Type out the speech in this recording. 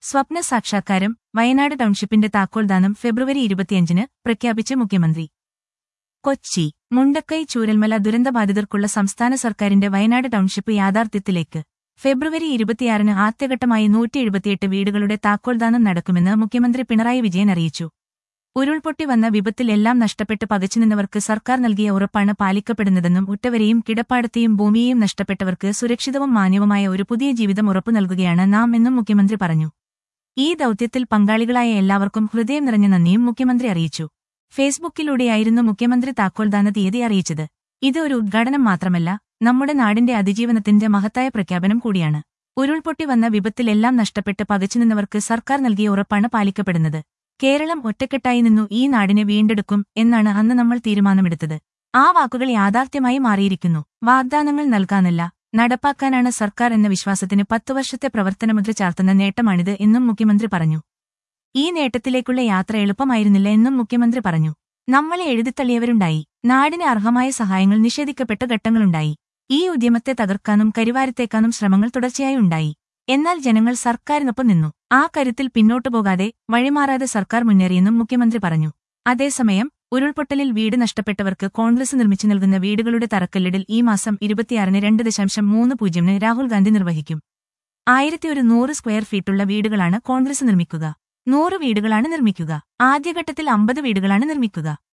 സ്വപ്ന സാക്ഷാത്കാരം വയനാട് ടൗൺഷിപ്പിന്റെ താക്കോൽദാനം ഫെബ്രുവരി ഇരുപത്തിയഞ്ചിന് പ്രഖ്യാപിച്ച് മുഖ്യമന്ത്രി കൊച്ചി മുണ്ടക്കൈ ചൂരൽമല ദുരന്തബാധിതർക്കുള്ള സംസ്ഥാന സർക്കാരിന്റെ വയനാട് ടൗൺഷിപ്പ് യാഥാർത്ഥ്യത്തിലേക്ക് ഫെബ്രുവരി ഇരുപത്തിയാറിന് ആദ്യഘട്ടമായി നൂറ്റി എഴുപത്തിയെട്ട് വീടുകളുടെ താക്കോൽദാനം നടക്കുമെന്ന് മുഖ്യമന്ത്രി പിണറായി വിജയൻ അറിയിച്ചു ഉരുൾപൊട്ടി വന്ന വിപത്തിൽ എല്ലാം നഷ്ടപ്പെട്ട് പകച്ചുനിന്നവർക്ക് സർക്കാർ നൽകിയ ഉറപ്പാണ് പാലിക്കപ്പെടുന്നതെന്നും ഉറ്റവരെയും കിടപ്പാടത്തെയും ഭൂമിയെയും നഷ്ടപ്പെട്ടവർക്ക് സുരക്ഷിതവും മാന്യവുമായ ഒരു പുതിയ ജീവിതം ഉറപ്പു നൽകുകയാണ് നാം എന്നും മുഖ്യമന്ത്രി പറഞ്ഞു ഈ ദൌത്യത്തിൽ പങ്കാളികളായ എല്ലാവർക്കും ഹൃദയം നിറഞ്ഞ നന്ദിയും മുഖ്യമന്ത്രി അറിയിച്ചു ഫേസ്ബുക്കിലൂടെയായിരുന്നു മുഖ്യമന്ത്രി താക്കോൽദാന തീയതി അറിയിച്ചത് ഇത് ഒരു ഉദ്ഘാടനം മാത്രമല്ല നമ്മുടെ നാടിന്റെ അതിജീവനത്തിന്റെ മഹത്തായ പ്രഖ്യാപനം കൂടിയാണ് ഉരുൾപൊട്ടി വന്ന വിപത്തിൽ എല്ലാം നഷ്ടപ്പെട്ട് പകച്ചുനിന്നവർക്ക് സർക്കാർ നൽകിയ ഉറപ്പാണ് പാലിക്കപ്പെടുന്നത് കേരളം ഒറ്റക്കെട്ടായി നിന്നു ഈ നാടിനെ വീണ്ടെടുക്കും എന്നാണ് അന്ന് നമ്മൾ തീരുമാനമെടുത്തത് ആ വാക്കുകൾ യാഥാർത്ഥ്യമായി മാറിയിരിക്കുന്നു വാഗ്ദാനങ്ങൾ നൽകാനല്ല നടപ്പാക്കാനാണ് സർക്കാർ എന്ന വിശ്വാസത്തിന് പത്തു വർഷത്തെ പ്രവർത്തനമുദ്ര ചാർത്തുന്ന നേട്ടമാണിത് എന്നും മുഖ്യമന്ത്രി പറഞ്ഞു ഈ നേട്ടത്തിലേക്കുള്ള യാത്ര എളുപ്പമായിരുന്നില്ല എന്നും മുഖ്യമന്ത്രി പറഞ്ഞു നമ്മളെ എഴുതിത്തള്ളിയവരുണ്ടായി നാടിന് അർഹമായ സഹായങ്ങൾ നിഷേധിക്കപ്പെട്ട ഘട്ടങ്ങളുണ്ടായി ഈ ഉദ്യമത്തെ തകർക്കാനും കരിവാരത്തേക്കാനും ശ്രമങ്ങൾ തുടർച്ചയായി ഉണ്ടായി എന്നാൽ ജനങ്ങൾ സർക്കാരിനൊപ്പം നിന്നു ആ കരുത്തിൽ പിന്നോട്ടു പോകാതെ വഴിമാറാതെ സർക്കാർ മുന്നേറിയെന്നും മുഖ്യമന്ത്രി പറഞ്ഞു അതേസമയം ഉരുൾപൊട്ടലിൽ വീട് നഷ്ടപ്പെട്ടവർക്ക് കോൺഗ്രസ് നിർമ്മിച്ചു നൽകുന്ന വീടുകളുടെ തറക്കല്ലിടൽ ഈ മാസം ഇരുപത്തിയാറിന് രണ്ട് ദശാംശം മൂന്ന് പൂജ്യമിന് രാഹുൽ ഗാന്ധി നിർവഹിക്കും ആയിരത്തി ഒരു നൂറ് സ്ക്വയർ ഫീറ്റുള്ള വീടുകളാണ് കോൺഗ്രസ് നിർമ്മിക്കുക നൂറ് വീടുകളാണ് നിർമ്മിക്കുക ആദ്യഘട്ടത്തിൽ അമ്പത് വീടുകളാണ് നിർമ്മിക്കുക